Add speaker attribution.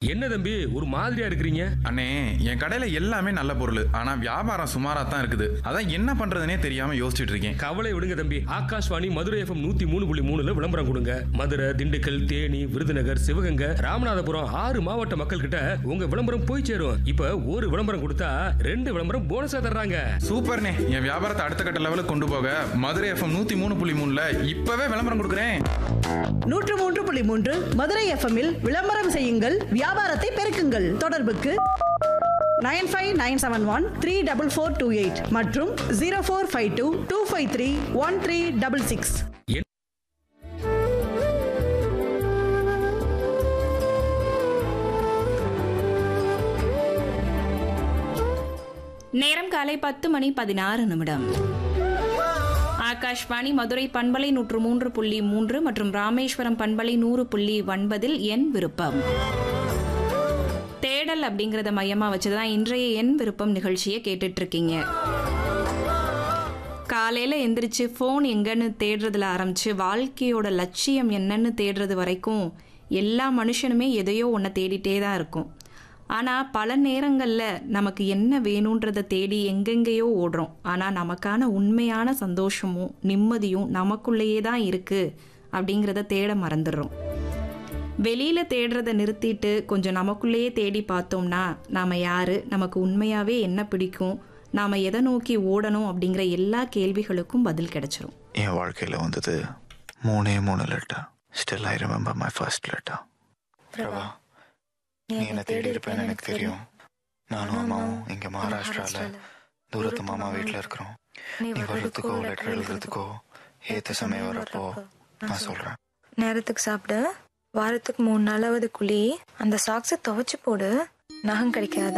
Speaker 1: என்ன தம்பி ஒரு மாதிரியா இருக்கிறீங்க
Speaker 2: அண்ணே என் கடையில எல்லாமே நல்ல பொருள் ஆனா வியாபாரம் சுமாரா தான் இருக்குது அதான் என்ன பண்றதுனே தெரியாம யோசிச்சுட்டு இருக்கேன்
Speaker 1: கவலை விடுங்க தம்பி ஆகாஷ்வாணி மதுரை எஃப்எம் நூத்தி மூணு புள்ளி மூணுல விளம்பரம் கொடுங்க மதுரை திண்டுக்கல் தேனி விருதுநகர் சிவகங்கை ராமநாதபுரம் ஆறு மாவட்ட மக்கள் கிட்ட உங்க விளம்பரம் போய் சேரும் இப்ப ஒரு விளம்பரம் கொடுத்தா ரெண்டு விளம்பரம் போனஸா தர்றாங்க
Speaker 2: சூப்பர்ண்ணே என் வியாபாரத்தை அடுத்த கட்ட லெவலுக்கு கொண்டு போக மதுரை எஃப்எம் நூத்தி மூணு புள்ளி மூணுல இப்பவே விளம்பரம் கொடுக்குறேன்
Speaker 3: நூற்று மூன்று புள்ளி மூன்று மதுரை எஃப்எம்மில் விளம்பரம் செய்யுங்கள் வியாபாரத்தை பெருக்குங்கள் தொடர்புக்கு nine five nine seven one three double four two eight மற்றும் zero four five two two five three one three double six
Speaker 4: நேரம் காலை பத்து மணி பதினாறு நிமிடம் ஆகாஷ்வாணி மதுரை பண்பலை நூற்று மூன்று புள்ளி மூன்று மற்றும் ராமேஸ்வரம் பண்பலை நூறு புள்ளி ஒன்பதில் என் விருப்பம் தேடல் அப்படிங்கிறத மையமா வச்சுதான் இன்றைய என் விருப்பம் நிகழ்ச்சியை கேட்டுட்டு இருக்கீங்க காலையில எந்திரிச்சு ஃபோன் எங்கன்னு தேடுறதுல ஆரம்பிச்சு வாழ்க்கையோட லட்சியம் என்னன்னு தேடுறது வரைக்கும் எல்லா மனுஷனுமே எதையோ ஒன்றை தேடிட்டே தான் இருக்கும் ஆனால் பல நேரங்களில் நமக்கு என்ன வேணுன்றதை தேடி எங்கெங்கேயோ ஓடுறோம் ஆனால் நமக்கான உண்மையான சந்தோஷமும் நிம்மதியும் நமக்குள்ளேயே தான் இருக்குது அப்படிங்கிறத தேட மறந்துடுறோம் வெளியில் தேடுறத நிறுத்திட்டு கொஞ்சம் நமக்குள்ளேயே தேடி பார்த்தோம்னா நாம் யார் நமக்கு உண்மையாகவே என்ன பிடிக்கும் நாம் எதை நோக்கி ஓடணும் அப்படிங்கிற எல்லா கேள்விகளுக்கும் பதில் கிடைச்சிரும்
Speaker 5: என் வாழ்க்கையில் வந்தது மூணே மூணு letter still I remember my first letter Prabha நீ என்ன தேடி இருப்பேன்னு எனக்கு தெரியும் நானும் அம்மாவும் இங்க மகாராஷ்டிரால தூரத்து மாமா வீட்டில் இருக்கிறோம் நீ வர்றதுக்கோ லெட்டர் எழுதுறதுக்கோ ஏத்த சமயம் வரப்போ நான் சொல்றேன்
Speaker 6: நேரத்துக்கு சாப்பிடு வாரத்துக்கு மூணு நாளாவது குழி அந்த சாக்ஸை துவைச்சு போடு நகம் கிடைக்காத